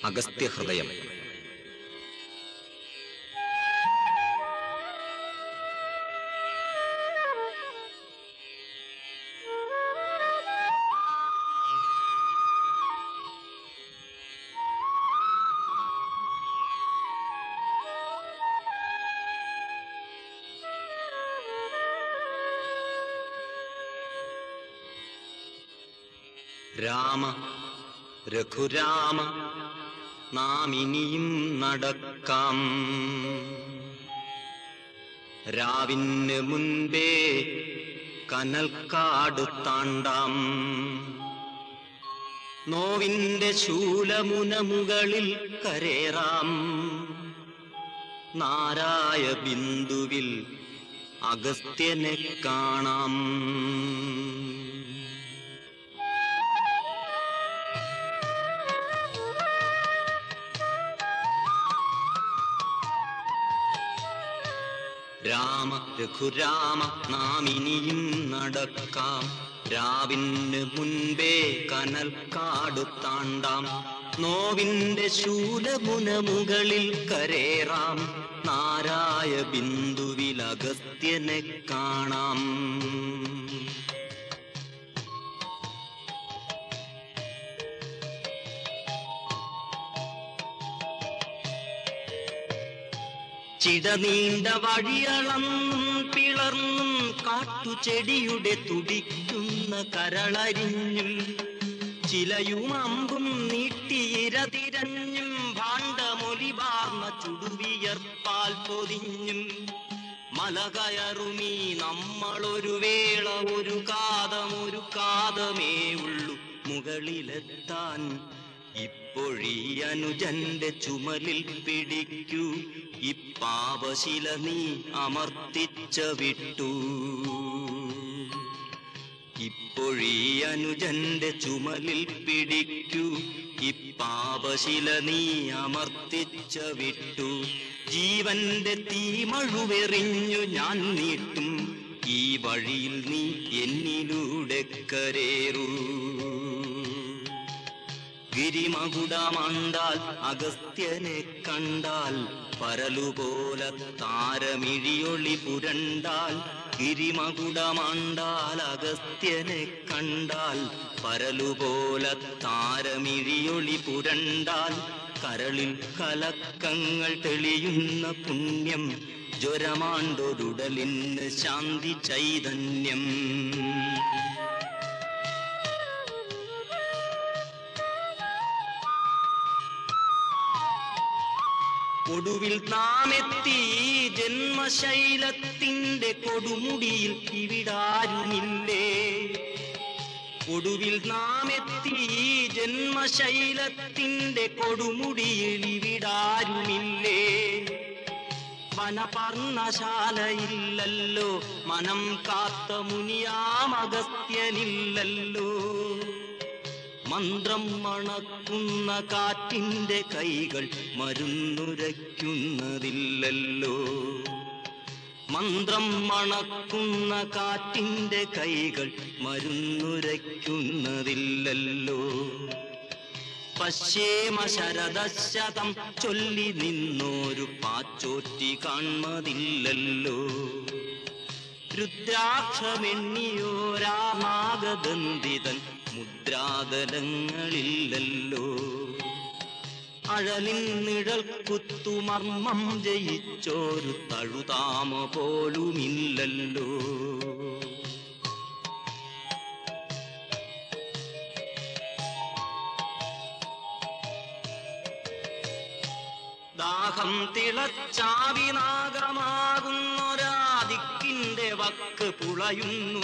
അഗസ്ത്യഹൃദയം രാമ രഘുരാമ നാം ഇനിയും നടക്കാം രാവിന് മുൻപേ കനൽക്കാട് താണ്ടാം നോവിന്റെ ശൂലമുന മുകളിൽ കരേറാം നാരായ ബിന്ദുവിൽ അഗസ്ത്യനെ കാണാം രാമ രഘുരാമ നാം ഇനിയും നടക്കാം രാവിന് മുൻപേ കനൽക്കാട് താണ്ടാം നോവിന്റെ ശൂലമുന മുകളിൽ കരേറാം നാരായ ബിന്ദുവിൽ അഗസ്ത്യനെ കാണാം ചിടനീണ്ട വഴിയളന്നും പിളർന്നും കാട്ടുചെടിയുടെ തുടിക്കുന്ന കരളരിഞ്ഞും ചിലയും അമ്പും നീട്ടിയിര തിരഞ്ഞും ഭാണ്ഡമൊലിവാർന്ന ചുടുവിയർപ്പാൽ പൊതിഞ്ഞും മല കയറുമീ നമ്മളൊരു വേള ഒരു കാതമൊരു കാതമേ ഉള്ളു മുകളിലെത്താൻ ഇപ്പൊഴീ അനുജന്റെ ചുമലിൽ പിടിക്കൂ ഇപ്പാവശില നീ അമർത്തിച്ച വിട്ടു ഇപ്പൊഴീ അനുജന്റെ ചുമലിൽ പിടിക്കൂ ഇപ്പാവശില നീ അമർത്തിച്ച വിട്ടു ജീവന്റെ തീമഴുവെറിഞ്ഞു ഞാൻ നീട്ടും ഈ വഴിയിൽ നീ എന്നിലൂടെ കരേറൂ ഗിരിമകുടമണ്ടാൽ അഗസ്ത്യനെ കണ്ടാൽ പരലുപോലെ താരമിഴിയൊളി പുരണ്ടാൽ ഗിരിമകുടമണ്ടാൽ അഗസ്ത്യനെ കണ്ടാൽ പരലുപോലെ താരമിഴിയൊളി പുരണ്ടാൽ കരളിൽ കലക്കങ്ങൾ തെളിയുന്ന പുണ്യം ജ്വരമാണ്ടൊരുടലിന് ശാന്തി ചൈതന്യം ഒടുവിൽ നാം എത്തി ഈ ജന്മശൈലത്തിന്റെ കൊടുമുടിയിൽ ഇവിടാരുമില്ലേ ഒടുവിൽ നാം എത്തി ഈ ജന്മശൈലത്തിന്റെ കൊടുമുടിയിൽ ഇവിടാരുമില്ലേ വനപർണശാലയില്ലല്ലോ മനം കാത്ത മുനിയാമഗസ്ത്യനില്ലല്ലോ മന്ത്രം മണക്കുന്ന കാറ്റിന്റെ കൈകൾ മരുന്നുരയ്ക്കുന്നതില്ലല്ലോ മന്ത്രം മണക്കുന്ന കാറ്റിന്റെ കൈകൾ മരുന്നുരയ്ക്കുന്നതില്ലല്ലോ പശ്ചേമ ശരദശതം ചൊല്ലി നിന്നോരു പാച്ചോറ്റി കാൺമതില്ലല്ലോ രുദ്രാക്ഷമെണ്ണിയോരാമാകദന്തിതൻ മുദ്രാതലങ്ങളില്ലല്ലോ അഴലിൻ നിഴൽ കുത്തുമർമ്മം ജയിച്ചോരു തഴുതാമ പോലുമില്ലല്ലോ ദാഹം തിളച്ചാവിനാഗമാകുന്നൊരാദിക്കിന്റെ വക്ക് പുളയുന്നു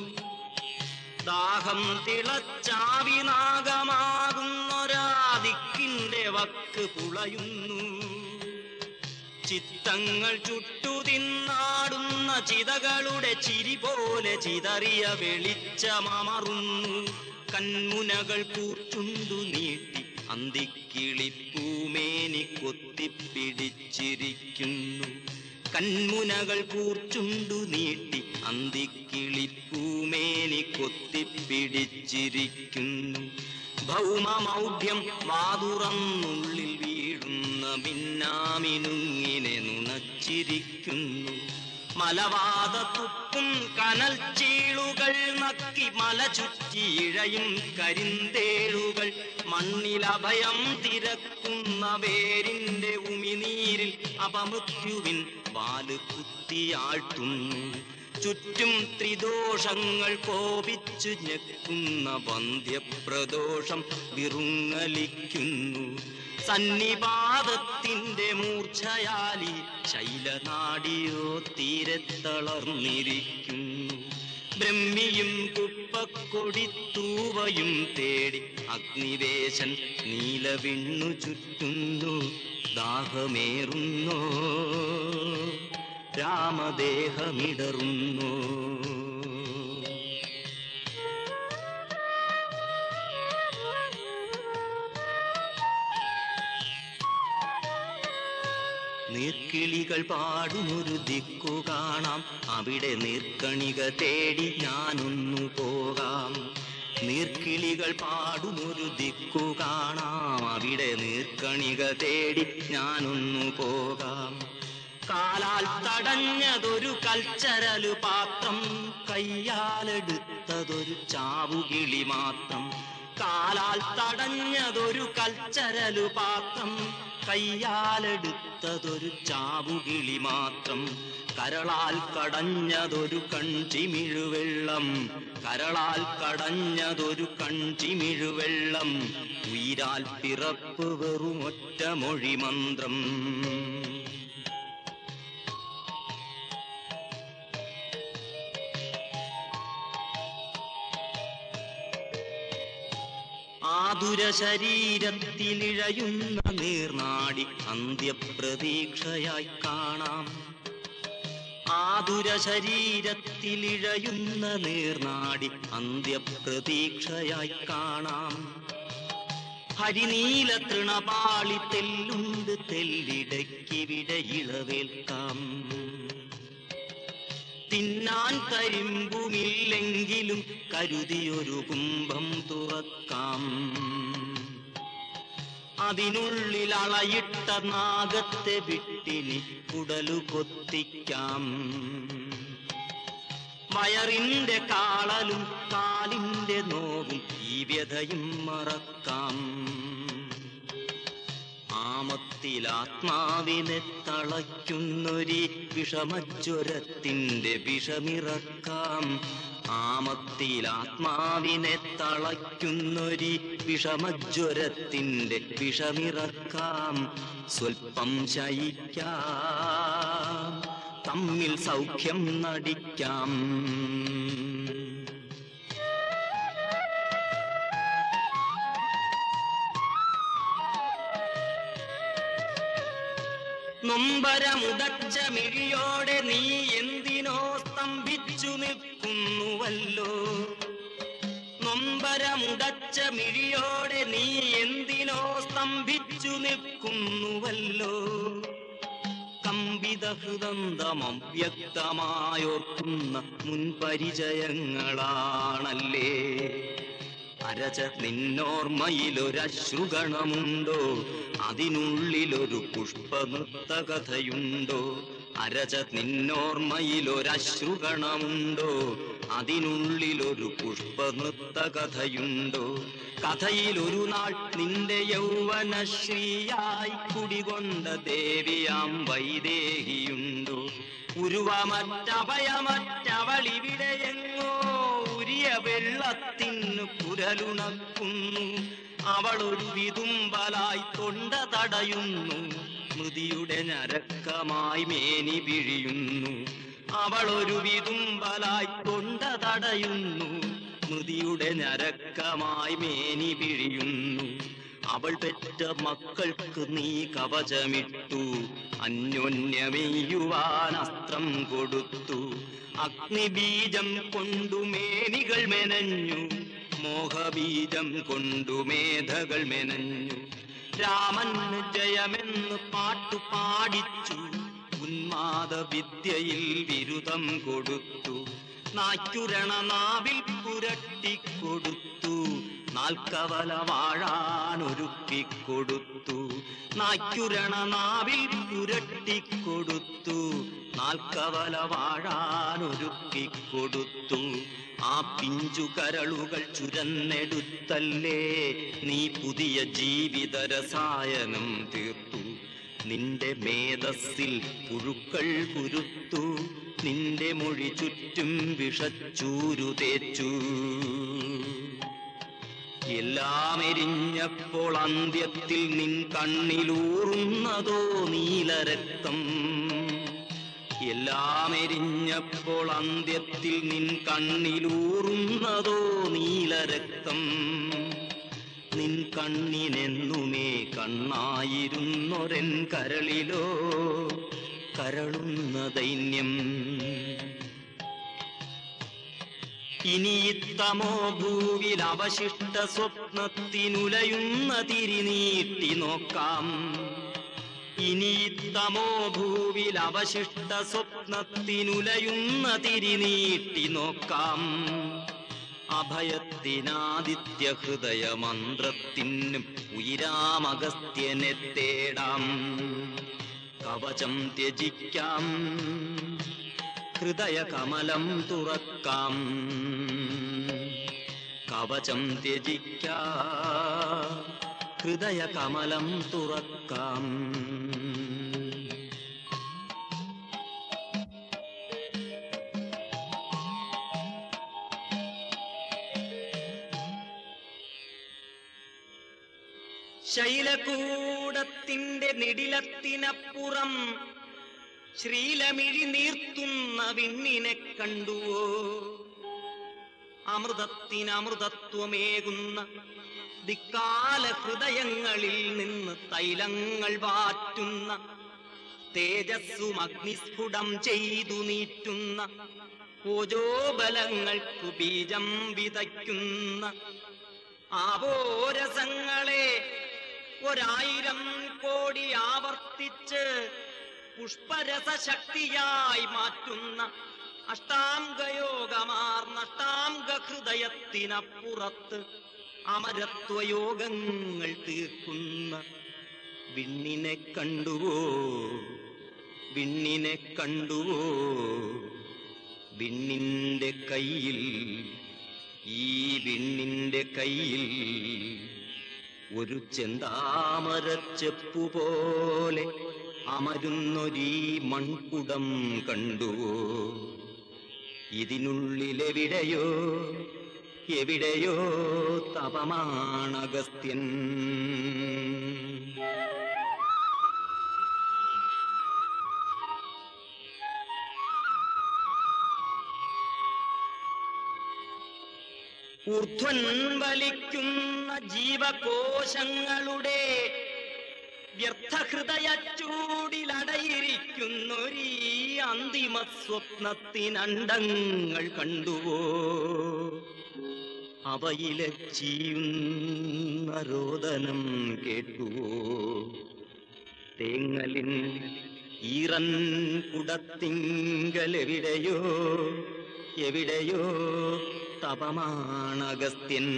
ദാഹം തിളച്ചാവിനാഗമാകുന്നൊരാദിക്കിന്റെ വക്ക് പുളയുന്നു ചിത്തങ്ങൾ ചുട്ടുതിന്നാടുന്ന ചിതകളുടെ ചിരി പോലെ ചിതറിയ വെളിച്ചമറുന്നു കൺമുനകൾ കൂർച്ചുണ്ടു നീട്ടി അന്തിക്കിളിപ്പൂമേനി കൊത്തിപ്പിടിച്ചിരിക്കുന്നു കൺമുനകൾ കൂർച്ചുണ്ടു നീട്ടി അന്തിക്കിളിപ്പൂമേനി കൊത്തിപ്പിടിച്ചിരിക്കുന്നു ഭൗമമൗഢ്യം വാതുറന്നുള്ളിൽ വീഴുന്ന മിന്നാമിനുങ്ങിനെ നുണച്ചിരിക്കുന്നു മലവാദത്തുപ്പും കനൽ ചീളുകൾ നക്കി മല ചുറ്റിയിഴയും കരിന്തേഴുകൾ മണ്ണിലഭയം തിരക്കുന്ന വേരിന്റെ ഉമിനീരിൽ അപമൃത്യുവിൻ വാല് കുത്തിയാഴ്ത്തുന്നു ചുറ്റും ത്രിദോഷങ്ങൾ കോപിച്ചു ഞെക്കുന്ന വന്ധ്യപ്രദോഷം വിറുങ്ങലിക്കുന്നു സന്നിപാതത്തിന്റെ മൂർച്ഛയാലി ശൈലനാടിയോ തീരെ തളർന്നിരിക്കുന്നു ബ്രഹ്മിയും കുപ്പക്കൊടിത്തൂവയും തേടി അഗ്നിവേശൻ നീലവിണ്ണു ചുറ്റുന്നു ദാഹമേറുന്നു രാമദേഹമിടറുന്നു നീർക്കിളികൾ പാടുമൊരു ദിക്കു കാണാം അവിടെ നീർക്കണിക തേടി ഞാനൊന്നു പോകാം നീർക്കിളികൾ പാടുമൊരു ദിക്കു കാണാം അവിടെ നീർക്കണിക തേടി ഞാനൊന്നു പോകാം കാലാൽ തടഞ്ഞതൊരു കൽച്ചരലു പാത്രം കയ്യാലെടുത്തതൊരു ചാവുകിളി മാത്രം കാലാൽ തടഞ്ഞതൊരു കൽച്ചരലു പാത്രം കയ്യാലെടുത്തതൊരു ചാവുകിളി മാത്രം കരളാൽ കടഞ്ഞതൊരു കൺചിമിഴുവെള്ളം കരളാൽ കടഞ്ഞതൊരു കൺചിമിഴുവെള്ളം ഉയരാൽ പിറപ്പ് വെറുമൊറ്റ മൊഴി മന്ത്രം ആതുര ശരീരത്തിലിഴയുന്ന നീർനാടി അന്ത്യപ്രതീക്ഷയായി കാണാം ആതുര ശരീരത്തിലിഴയുന്ന നീർനാടി അന്ത്യപ്രതീക്ഷയായി കാണാം ഹരിനീല തൃണപാളി തെല്ലുണ്ട് തെല്ലിടയ്ക്കിവിടെ ഇളവേൽക്കാം തിന്നാൻ കരിമ്പുമില്ലെങ്കിലും കരുതിയൊരു കുംഭം തുറക്കാം അതിനുള്ളിൽ അളയിട്ട നാഗത്തെ വിട്ടിനി കുടലു കൊത്തിക്കാം വയറിന്റെ കാളലും കാലിന്റെ നോവും ഈ വ്യഥയും മറക്കാം ആമത്തിലാത്മാവിനെ തളയ്ക്കുന്നൊരി വിഷമജ്വരത്തിന്റെ വിഷമിറക്കാം ആമത്തിലാത്മാവിനെ തളയ്ക്കുന്നൊരി വിഷമജ്വരത്തിന്റെ വിഷമിറക്കാം സ്വൽപ്പം ശയിക്കാം തമ്മിൽ സൗഖ്യം നടിക്കാം നൊമ്പരമുടച്ച മിഴിയോടെ നീ എന്തിനോ സ്തംഭിച്ചു നിൽക്കുന്നുവല്ലോ നൊമ്പരമുടച്ച മിഴിയോടെ നീ എന്തിനോ സ്തംഭിച്ചു നിൽക്കുന്നുവല്ലോ കമ്പിത ഹൃദന്തമം വ്യക്തമായോർക്കുന്ന മുൻപരിചയങ്ങളാണല്ലേ അരച നിന്നോർമ്മയിലൊരശ്രുഗണമുണ്ടോ അതിനുള്ളിലൊരു പുഷ്പനൃത്തകഥയുണ്ടോ അരച നിന്നോർമ്മയിലൊരശ്രുഗണമുണ്ടോ അതിനുള്ളിലൊരു പുഷ്പനൃത്തകഥയുണ്ടോ കഥയിലൊരു നാൾ നിന്റെ യൗവനശ്രീയായി കുടികൊണ്ട ദേവിയാം വൈദേഹിയുണ്ടോ ഉരുവമറ്റഭയമറ്റവളിവിടെയെങ്ങോ ഉരിയ വെള്ളത്തിനു കുരലുണക്കുന്നു അവളൊരു വിതുമ്പലായി തൊണ്ട തടയുന്നു മൃതിയുടെ ഞരക്കമായി മേനി പിഴിയുന്നു അവളൊരു വിതുമ്പലായി തൊണ്ട തടയുന്നു മൃതിയുടെ ഞരക്കമായി മേനി പിഴിയുന്നു അവൾ പെറ്റ മക്കൾക്ക് നീ കവചമിട്ടു അന്യോന്യമെയ്യുവാൻ അസ്ത്രം കൊടുത്തു അഗ്നിബീജം കൊണ്ടു മേനികൾ മെനഞ്ഞു മോഹബീജം കൊണ്ടു മേധകൾ മെനഞ്ഞു രാമന് ജയമെന്ന് പാട്ടു പാടിച്ചു ഉന്മാദ വിദ്യയിൽ ബിരുദം കൊടുത്തു നായ്ക്കുരണ നാവിൽ പുരട്ടിക്കൊടുത്തു നാൽക്കവല വാഴാനൊരുക്കിക്കൊടുത്തു നായ്ക്കുരണ നാവിൽ പുരട്ടിക്കൊടുത്തു നാൽക്കവല വാഴാനൊരുക്കിക്കൊടുത്തു ആ പിഞ്ചു കരളുകൾ ചുരന്നെടുത്തല്ലേ നീ പുതിയ ജീവിത രസായനം തീർത്തു നിന്റെ മേധസ്സിൽ പുഴുക്കൾ കുരുത്തു നിന്റെ മൊഴി ചുറ്റും വിഷച്ചൂരു തേച്ചു എല്ലാം എരിഞ്ഞപ്പോൾ അന്ത്യത്തിൽ നിൻ കണ്ണിലൂറുന്നതോ നീലരക്തം എല്ലാം എരിഞ്ഞപ്പോൾ അന്ത്യത്തിൽ നിൻ കണ്ണിലൂറുന്നതോ നീലരക്തം നിൻ കണ്ണിനെന്നുമേ കണ്ണായിരുന്നൊരൻ കരളിലോ കരളുന്ന ദൈന്യം ഇനി ഇത്തമോ ഭൂവിൽ അവശിഷ്ട സ്വപ്നത്തിനുലയുന്ന തിരിനീട്ടി നോക്കാം ഇനി ഇത്തമോ ഭൂവിൽ അവശിഷ്ട സ്വപ്നത്തിനുലയുന്ന തിരിനീട്ടി നോക്കാം അഭയത്തിനാദിത്യ ഹൃദയ മന്ത്രത്തിനും ഉയരാമഗസ്ത്യനെ തേടാം കവചം ത്യജിക്കാം ഹൃദയ കമലം തുറക്കാം കവചം ത്യജിക്കാം ഹൃദയ കമലം തുറക്കാം ശൈലകൂടത്തിന്റെ നെടിലത്തിനപ്പുറം ശ്രീലമിഴി നീർത്തുന്ന വിണ്ണിനെ കണ്ടുവോ അമൃതത്തിനമൃതത്വമേകുന്ന ദിക്കാല ഹൃദയങ്ങളിൽ നിന്ന് തൈലങ്ങൾ വാറ്റുന്ന തേജസ്സും അഗ്നിസ്ഫുടം ചെയ്തു നീറ്റുന്ന ഓജോബലങ്ങൾക്കു ബീജം വിതയ്ക്കുന്ന ആവോരസങ്ങളെ ഒരായിരം കോടി ആവർത്തിച്ച് പുഷ്പരസ ശക്തിയായി മാറ്റുന്ന അഷ്ടാംഗയോഗമാർന്ന അഷ്ടാംഗ ഹൃദയത്തിനപ്പുറത്ത് അമരത്വയോഗങ്ങൾ തീർക്കുന്ന വിണ്ണിനെ കണ്ടുവോ വിണ്ണിനെ കണ്ടുവോ വിണ്ണിന്റെ കയ്യിൽ ഈ വിണ്ണിന്റെ കയ്യിൽ ഒരു ചെന്താമരച്ചെപ്പു പോലെ അമരുന്നൊരീ മൺകുടം കണ്ടുവോ ഇതിനുള്ളിലെവിടെയോ എവിടെയോ തപമാണഗസ്ത്യൻ ഊർധ്വൻ വലിക്കുന്ന ജീവകോശങ്ങളുടെ വ്യർത്ഥഹൃദയ ചൂടിലടയിരിക്കുന്നൊരീ അന്തിമ സ്വപ്നത്തിനണ്ടങ്ങൾ കണ്ടുവോ അവയിലെ ചീയുന്ന രോദനം കേട്ടുവോ തേങ്ങലിൻ ഈറൻ കുടത്തിങ്കലെവിടെയോ എവിടെയോ തപമാണഗസ്ത്യൻ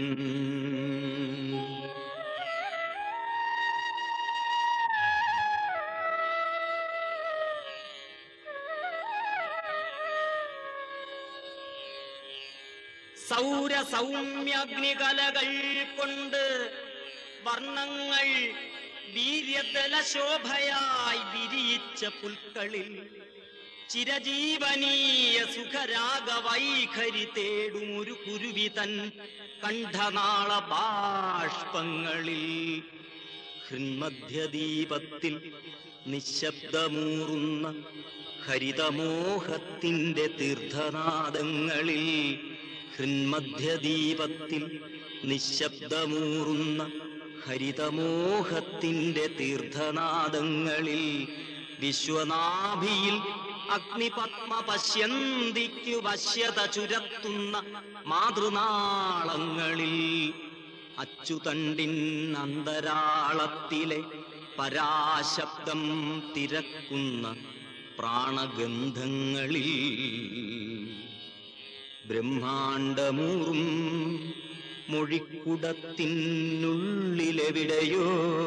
സൗര സൗമ്യഗ്നികലകൾ കൊണ്ട് വർണ്ണങ്ങൾ വീര്യതല ശോഭയായി വിരിയിച്ച പുൽക്കളിൽ ചിരജീവനീയ സുഖരാഗ വൈഖരി തേടും ഒരു കുരുവി തൻ കണ്ഠനാള ബാഷ്പങ്ങളിൽ ഹൃന്മധ്യദീപത്തിൽ നിശബ്ദമൂറുന്ന ഹരിതമോഹത്തിന്റെ തീർത്ഥനാദങ്ങളിൽ ഹൃന്മധ്യദീപത്തിൽ നിശബ്ദമൂറുന്ന ഹരിതമോഹത്തിന്റെ തീർത്ഥനാദങ്ങളിൽ വിശ്വനാഭിയിൽ അഗ്നിപത്മ പശ്യന്തിക്കു വശ്യത ചുരത്തുന്ന മാതൃനാളങ്ങളിൽ അച്ചുതണ്ടിൻ അന്തരാളത്തിലെ പരാശബ്ദം തിരക്കുന്ന പ്രാണഗന്ധങ്ങളിൽ ബ്രഹ്മാണ്ടമൂറും മൊഴിക്കുടത്തിനുള്ളിലെവിടെയോ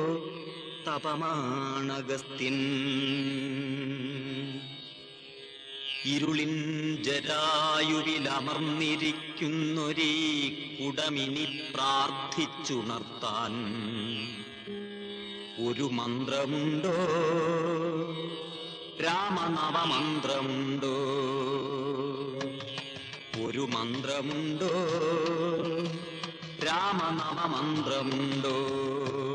തപമാണഗസ്ത്യൻ ഇരുളിൻ ജരായുവിലമർന്നിരിക്കുന്നൊരീ കുടമിനി പ്രാർത്ഥിച്ചുണർത്താൻ ഒരു മന്ത്രമുണ്ടോ രാമനവമന്ത്രമുണ്ടോ ഒരു മന്ത്രമുണ്ടോ രാമനവമന്ത്രമുണ്ടോ